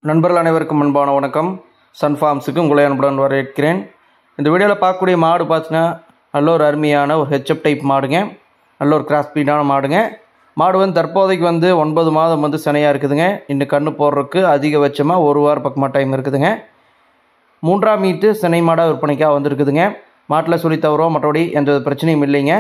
நண்பர்கள் அனைவருக்கும் அன்பான வணக்கம் சன் ஃபார்ம்ஸுக்கு உங்களை அன்புடன் வரவேற்கிறேன் இந்த வீடியோவில் பார்க்கக்கூடிய மாடு பார்த்தீங்கன்னா நல்ல ஒரு அருமையான ஒரு ஹெச்எப் டைப் மாடுங்க நல்ல ஒரு கிராஸ் பீடான மாடுங்க மாடு வந்து தற்போதைக்கு வந்து ஒன்பது மாதம் வந்து சினையாக இருக்குதுங்க இன்னும் கன்று போடுறதுக்கு அதிகபட்சமாக ஒரு வாரம் பக்கமாக டைம் இருக்குதுங்க மூன்றாம் மீட்டு சினை மாடாக விற்பனைக்காக வந்திருக்குதுங்க மாட்டில் சொல்லி தவறோ மற்றபடி எந்த வித பிரச்சனையும் இல்லைங்க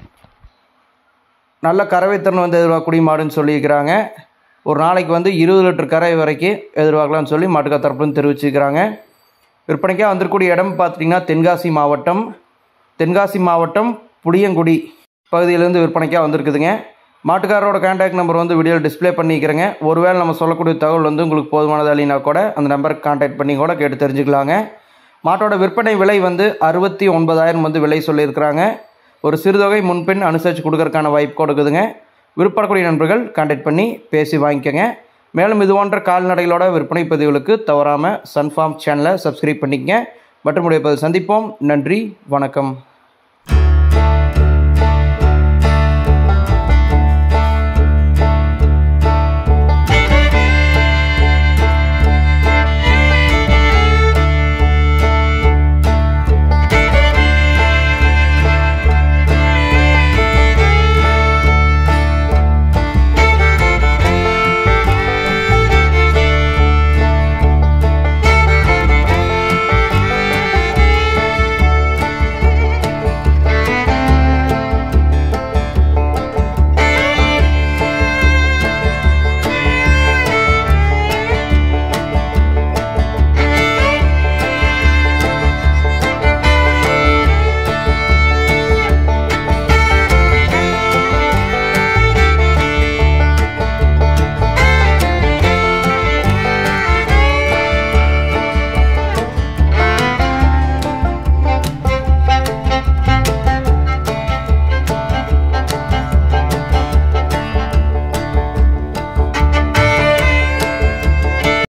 நல்ல கறவைத்திறன் வந்து எதிர்பார்க்கக்கூடிய மாடுன்னு சொல்லியிருக்கிறாங்க ஒரு நாளைக்கு வந்து இருபது லிட்டர் கரை வரைக்கும் எதிர்பார்க்கலாம்னு சொல்லி மாட்டுக்கா தரப்புன்னு தெரிவிச்சிருக்கிறாங்க விற்பனைக்காக வந்திருக்கக்கூடிய இடம் பார்த்திங்கன்னா தென்காசி மாவட்டம் தென்காசி மாவட்டம் புளியங்குடி பகுதியிலேருந்து விற்பனைக்காக வந்திருக்குதுங்க மாட்டுக்காரரோட கான்டாக்ட் நம்பர் வந்து வீடியோவில் டிஸ்ப்ளே பண்ணிக்கிறேங்க ஒருவேளை நம்ம சொல்லக்கூடிய தகவல் வந்து உங்களுக்கு போதுமானது இல்லைனா கூட அந்த நம்பருக்கு கான்டாக்ட் பண்ணி கூட கேட்டு தெரிஞ்சுக்கலாங்க மாட்டோட விற்பனை விலை வந்து அறுபத்தி ஒன்பதாயிரம் வந்து விலை சொல்லியிருக்கிறாங்க ஒரு சிறுதொகை முன்பின் அனுசரித்து கொடுக்கறதுக்கான வாய்ப்பு கொடுக்குதுங்க விருப்பப்படக்கூடிய நண்பர்கள் கான்டாக்ட் பண்ணி பேசி வாங்கிக்கோங்க மேலும் இது போன்ற கால்நடைகளோட விற்பனை பதிவுகளுக்கு தவறாமல் சன்ஃபார்ம் சேனலை சப்ஸ்கிரைப் பண்ணிக்கங்க மற்றும் உடைய பதிவு சந்திப்போம் நன்றி வணக்கம்